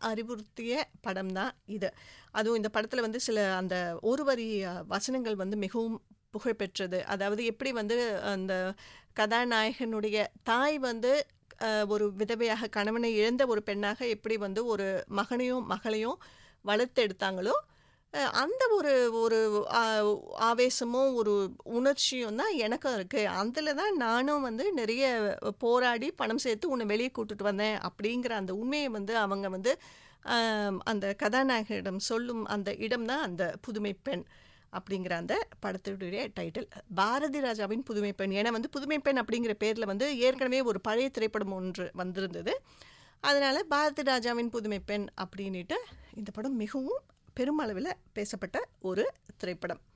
அறிவுறுத்திய படம் தான் இது அதுவும் இந்த படத்தில் வந்து சில அந்த ஒரு வரி அஹ், வசனங்கள் வந்து மிகவும் புகழ்பெற்றது அதாவது எப்படி வந்து அந்த கதாநாயகனுடைய தாய் வந்து அஹ், ஒரு விதவையாக கணவனை இழந்த ஒரு பெண்ணாக எப்படி வந்து ஒரு மகனையும் மகளையும் வளர்த்து எடுத்தாங்களோ அஹ், அந்த ஒரு ஒரு ஆ- ஆவேசமும் ஒரு உணர்ச்சியும் தான் எனக்கும் இருக்குது அதில் தான் நானும் வந்து நிறைய போராடி பணம் சேர்த்து உன்னை வெளியே கூட்டிட்டு வந்தேன் அப்படிங்கிற அந்த உண்மையை வந்து அவங்க வந்து ஆம், அந்த கதாநாயகனிடம் சொல்லும் அந்த இடம் தான் அந்த புதுமை பெண் அப்படிங்கிற அந்த படத்துடைய டைட்டில் பாரதி ராஜாவின் புதுமை பெண் ஏன்னா வந்து புதுமை பெண் அப்படிங்கிற பேரில் வந்து ஏற்கனவே ஒரு பழைய திரைப்படம் ஒன்று வந்திருந்தது அதனால் பாரதி ராஜாவின் புதுமை பெண் அப்படின்ட்டு இந்த படம் மிகவும் பெருமளவில் பேசப்பட்ட ஒரு திரைப்படம்